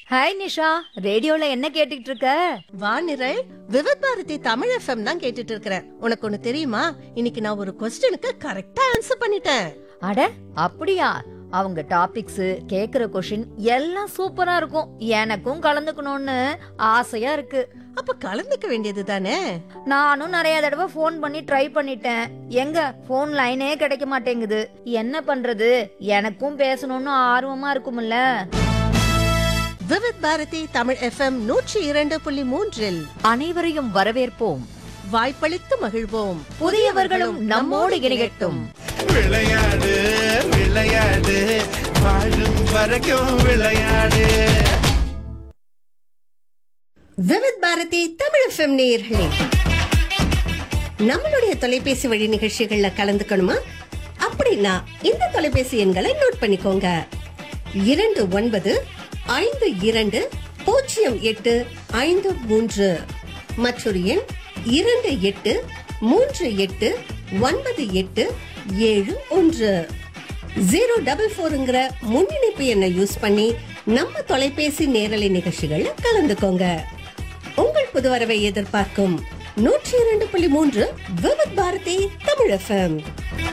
hi Nisha ரேடியோல என்ன கேட்டுட்டு இருக்க வானிரல் விவத் பாரதி தமிழ் எஃப்எம் தான் கேட்டுட்டு இருக்கிறேன் உனக்கு ஒண்ணு தெரியுமா இன்னைக்கு நான் ஒரு கொஸ்டினுக்கு கரெக்டா ஆன்சர் பண்ணிட்டேன் அட அப்படியா அவங்க டாபிக்ஸ் கேக்குற கொஷின் எல்லாம் சூப்பரா இருக்கும் எனக்கும் கலந்துக்கணும்னு ஆசையா இருக்கு அப்ப கலந்துக்க வேண்டியது தானே நானும் நிறைய தடவை ஃபோன் பண்ணி ட்ரை பண்ணிட்டேன் எங்க ஃபோன் லைனே கிடைக்க மாட்டேங்குது என்ன பண்றது எனக்கும் பேசணும்னு ஆர்வமா இருக்கும்ல விவத் பாரதி தமிழ் எஃப்எம் நூற்றி இரண்டு புள்ளி மூன்றில் அனைவரையும் வரவேற்போம் வாய்ப்பளித்து மகிழ்வோம் புதியவர்களும் நம்மோடு இணையட்டும் விளையாடு விளையாடு வாழும் வரைக்கும் விளையாடு விவத் பாரதி தமிழ் எஃப்எம் நேயர்களே நம்மளுடைய தொலைபேசி வழி நிகழ்ச்சிகள்ல கலந்துக்கணுமா அப்படின்னா இந்த தொலைபேசி எண்களை நோட் பண்ணிக்கோங்க இரண்டு ஒன்பது ஐந்து இரண்டு பூஜ்ஜியம் எட்டு ஐந்து மூன்று மற்றொரு எண் இரண்டு எட்டு மூன்று எட்டு ஒன்பது எட்டு ஏழு ஒன்று ஜீரோ டபுள் ஃபோருங்கிற முன்னிணைப்பு எண்ணை யூஸ் பண்ணி நம்ம தொலைபேசி நேரலை நிகழ்ச்சிகள்ல கலந்துக்கோங்க உங்கள் புது வரவை எதிர்பார்க்கும் நூற்றி இரண்டு புள்ளி மூன்று விவத் பாரதி தமிழ் எஃப்எம்